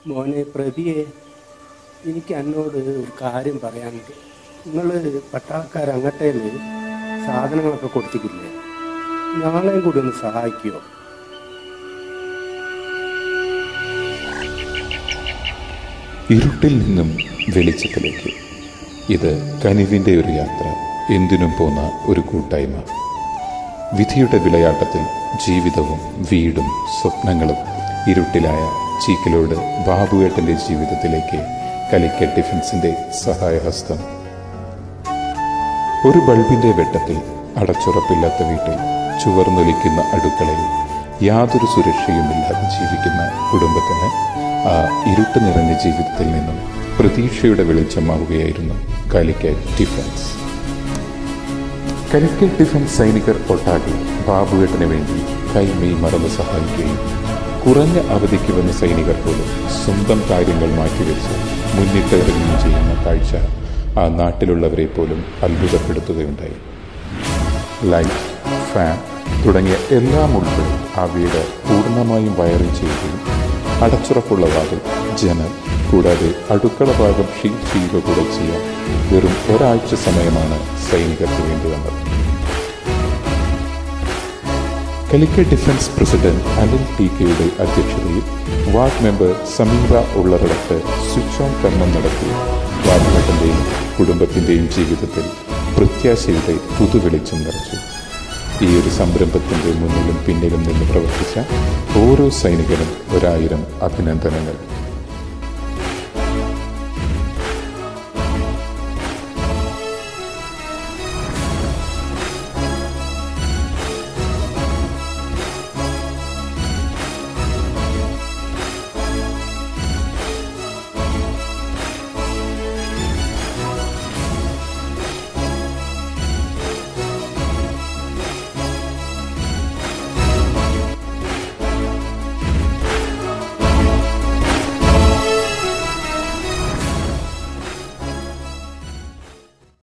മോനെ പ്രതിയെ എനിക്ക് എന്നോട് ഒരു കാര്യം പറയാനുണ്ട് നിങ്ങൾ പട്ടാക്കാർ അങ്ങട്ടേന്ന് സാധനങ്ങളൊക്കെ കൊടുത്തിട്ടില്ലേ ഞങ്ങളെയും കൂടി ഒന്ന് സഹായിക്കുമോ ഇരുട്ടിൽ നിന്നും വെളിച്ചത്തിലേക്ക് ഇത് കനിവിൻ്റെ ഒരു യാത്ര എന്തിനും പോന്ന ഒരു കൂട്ടായ്മ വിധിയുടെ വിളയാട്ടത്തിൽ ജീവിതവും വീടും സ്വപ്നങ്ങളും ഇരുട്ടിലായ ചീക്കിലോട് ബാബുവേട്ടൻ്റെ ജീവിതത്തിലേക്ക് കലിക്ക ഡിഫൻസിൻ്റെ സഹായഹസ്തം ഒരു ബൾബിൻ്റെ വെട്ടത്തിൽ അടച്ചുറപ്പില്ലാത്ത വീട്ടിൽ ചുവർന്നൊലിക്കുന്ന അടുക്കളയിൽ യാതൊരു സുരക്ഷയുമില്ലാതെ ജീവിക്കുന്ന കുടുംബത്തിന് ആ ഇരുട്ട് നിറഞ്ഞ ജീവിതത്തിൽ നിന്നും പ്രതീക്ഷയുടെ വെളിച്ചമാവുകയായിരുന്നു കാലിക്കറ്റ് ഡിഫൻസ് കാലിക്കറ്റ് ഡിഫൻസ് സൈനികർ ഒട്ടാകെ ബാബുവേട്ടന് വേണ്ടി കൈമെയ് മറന്ന് സഹായിക്കുകയും കുറഞ്ഞ അവധിക്ക് വന്ന സൈനികർ പോലും സ്വന്തം കാര്യങ്ങൾ മാറ്റിവെച്ച് മുന്നിട്ടിറങ്ങുകയും ചെയ്യുന്ന കാഴ്ച ആ നാട്ടിലുള്ളവരെ പോലും അത്ഭുതപ്പെടുത്തുകയുണ്ടായി ലൈറ്റ് ഫാൻ തുടങ്ങിയ എല്ലാം ഉൾപ്പെടെ ആ വീട് പൂർണ്ണമായും വയറിങ് ചെയ്യുകയും അടച്ചുറപ്പുള്ള വാതിൽ ജനൽ കൂടാതെ അടുക്കള ഭാഗം ഷീറ്റ് ചെയ്യുക കൂടെ ചെയ്യാൻ വെറും ഒരാഴ്ച സമയമാണ് സൈനികർക്ക് വേണ്ടി വന്നത് Calicut defence president Anil T കെയുടെ അധ്യക്ഷതയിൽ വാർഡ് മെമ്പർ സമീറ ഉള്ളറിടത്ത് സ്വിച്ച് ഓൺ കർമ്മം നടത്തി വാർഡുഘട്ടന്റെയും കുടുംബത്തിന്റെയും ജീവിതത്തിൽ പ്രത്യാശയുടെ പുതുവെളിച്ചം നിറച്ചു ഈ ഒരു സംരംഭത്തിന്റെ മുന്നിലും പിന്നിലും നിന്ന് പ്രവർത്തിച്ച ഓരോ സൈനികനും ഒരായിരം അഭിനന്ദനങ്ങൾ